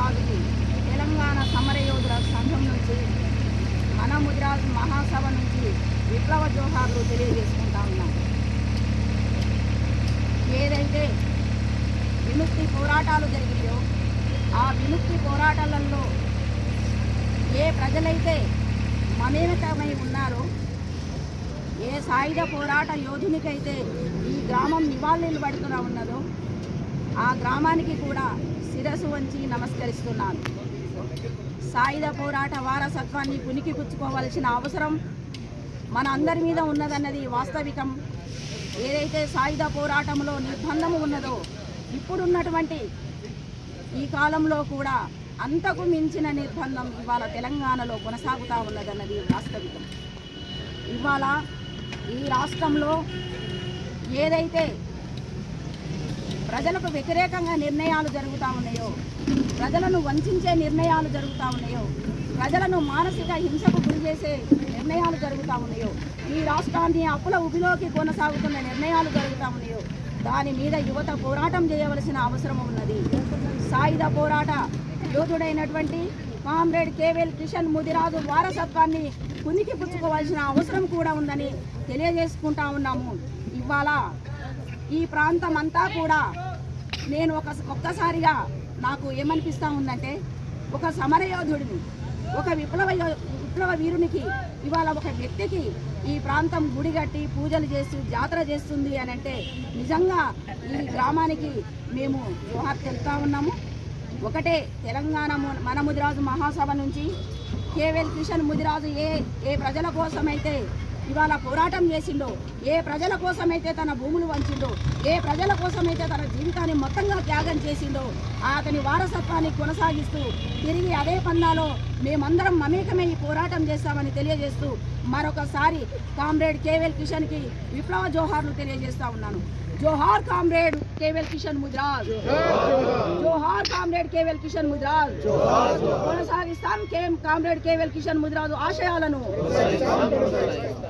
ముదిరాజుకి తెలంగాణ సమరయోధుల సంఘం నుంచి మన ముదిరాజు మహాసభ నుంచి విప్లవ జోహార్లు తెలియజేసుకుంటా ఉన్నాం ఏదైతే విముక్తి పోరాటాలు జరిగాయో ఆ విముక్తి పోరాటాలలో ఏ ప్రజలైతే మమేకమై ఉన్నారో ఏ సాయుధ పోరాట యోధునికైతే ఈ గ్రామం నివాళులు పడుతున్నా ఉన్నదో ఆ గ్రామానికి కూడా శిరసు వంచి నమస్కరిస్తున్నాను సాయుధ పోరాట వారసత్వాన్ని పునికి పుచ్చుకోవాల్సిన అవసరం మన అందరి మీద ఉన్నదన్నది వాస్తవికం ఏదైతే సాయుధ పోరాటంలో నిర్బంధము ఉన్నదో ఇప్పుడున్నటువంటి ఈ కాలంలో కూడా అంతకు మించిన నిర్బంధం ఇవాళ తెలంగాణలో కొనసాగుతూ ఉన్నదన్నది వాస్తవికం ఇవాళ ఈ రాష్ట్రంలో ఏదైతే ప్రజలకు వ్యతిరేకంగా నిర్ణయాలు జరుగుతూ ఉన్నాయో ప్రజలను వంచే నిర్ణయాలు జరుగుతూ ఉన్నాయో ప్రజలను మానసిక హింసకు గురి చేసే నిర్ణయాలు జరుగుతూ ఉన్నాయో ఈ రాష్ట్రాన్ని అప్పుల ఉబిలోకి కొనసాగుతున్న నిర్ణయాలు జరుగుతూ ఉన్నాయో దాని మీద యువత పోరాటం చేయవలసిన అవసరం ఉన్నది సాయుధ పోరాట యోధుడైనటువంటి కామ్రేడ్ కేవెల్ కిషన్ ముదిరాజు వారసత్వాన్ని పునికి పుచ్చుకోవాల్సిన అవసరం కూడా ఉందని తెలియజేసుకుంటా ఉన్నాము ఇవాళ ఈ ప్రాంతం అంతా కూడా నేను ఒక ఒక్కసారిగా నాకు ఏమనిపిస్తూ ఉందంటే ఒక సమరయోధుడిని ఒక విప్లవ యో- విప్లవ వీరునికి ఇవాళ ఒక వ్యక్తికి ఈ ప్రాంతం గుడి కట్టి పూజలు చేస్తూ జాతర చేస్తుంది అని అంటే నిజంగా ఈ గ్రామానికి మేము జోహార్ తెలుపుతా ఉన్నాము ఒకటే తెలంగాణ ము- మన ముదిరాజు మహాసభ నుంచి కేవల్ కిషన్ ముదిరాజు ఏ ఏ ప్రజల కోసమైతే ఇవాళ పోరాటం చేసిండో ఏ ప్రజల కోసమైతే తన భూములు వంచిండో ఏ ప్రజల కోసమైతే తన జీవితాన్ని మొత్తంగా త్యాగం చేసిండో అతని వారసత్వాన్ని కొనసాగిస్తూ తిరిగి అదే పందాలో మేమందరం మమేకమై ఈ పోరాటం చేస్తామని తెలియజేస్తూ మరొకసారి కామ్రేడ్ కేవల్ కిషన్కి విప్లవ జోహార్లు తెలియజేస్తా ఉన్నాను జోహార్ కామ్రేడ్ కేవల్ కిషన్ ముద్రాజ్ జోహార్ కామ్రేడ్ కేవల్ కిషన్ ముద్రాజ్ కొనసాగిస్తాం కేం కామ్రేడ్ కేవల్ కిషన్ ముద్రాజు ఆశయాలను